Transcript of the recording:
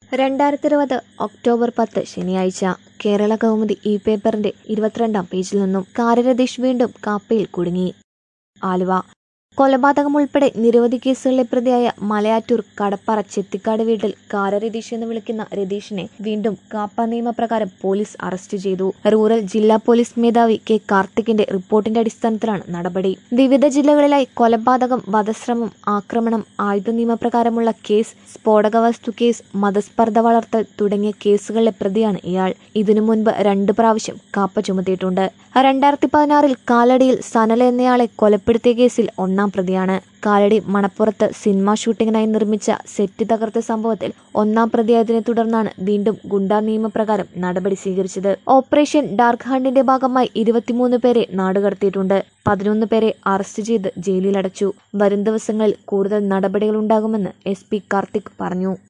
രണ്ടായിരത്തി ഇരുപത് ഒക്ടോബർ പത്ത് ശനിയാഴ്ച കേരള കൗമുദി ഈ പേപ്പറിന്റെ ഇരുപത്തിരണ്ടാം പേജിൽ നിന്നും കാരരതീഷ് വീണ്ടും കാപ്പയിൽ കുടുങ്ങി ആലുവ കൊലപാതകം ഉൾപ്പെടെ നിരവധി കേസുകളിലെ പ്രതിയായ മലയാറ്റൂർ കടപ്പറ ചെത്തിക്കാട് വീട്ടിൽ കാരരതീഷ് എന്ന് വിളിക്കുന്ന രതീഷിനെ വീണ്ടും കാപ്പ നിയമപ്രകാരം പോലീസ് അറസ്റ്റ് ചെയ്തു റൂറൽ ജില്ലാ പോലീസ് മേധാവി കെ കാർത്തികിന്റെ റിപ്പോർട്ടിന്റെ അടിസ്ഥാനത്തിലാണ് നടപടി വിവിധ ജില്ലകളിലായി കൊലപാതകം വധശ്രമം ആക്രമണം ആയുധ നിയമപ്രകാരമുള്ള കേസ് സ്ഫോടക വസ്തു കേസ് മതസ്പർദ്ധ വളർത്തൽ തുടങ്ങിയ കേസുകളിലെ പ്രതിയാണ് ഇയാൾ ഇതിനു മുൻപ് രണ്ടു പ്രാവശ്യം കാപ്പ ചുമത്തിയിട്ടുണ്ട് രണ്ടായിരത്തി പതിനാറിൽ കാലടിയിൽ സനൽ എന്നയാളെ കൊലപ്പെടുത്തിയ കേസിൽ ഒന്നാം പ്രതിയാണ് കാലടി മണപ്പുറത്ത് സിനിമാ ഷൂട്ടിങ്ങിനായി നിർമ്മിച്ച സെറ്റ് തകർത്ത സംഭവത്തിൽ ഒന്നാം പ്രതിയായതിനെ തുടർന്നാണ് വീണ്ടും ഗുണ്ടാ നിയമപ്രകാരം നടപടി സ്വീകരിച്ചത് ഓപ്പറേഷൻ ഡാർക്ക് ഹണ്ടിന്റെ ഭാഗമായി ഇരുപത്തിമൂന്ന് പേരെ നാടുകടത്തിയിട്ടുണ്ട് പതിനൊന്ന് പേരെ അറസ്റ്റ് ചെയ്ത് ജയിലിലടച്ചു വരും ദിവസങ്ങളിൽ കൂടുതൽ നടപടികൾ ഉണ്ടാകുമെന്ന് എസ് പി കാർത്തിക് പറഞ്ഞു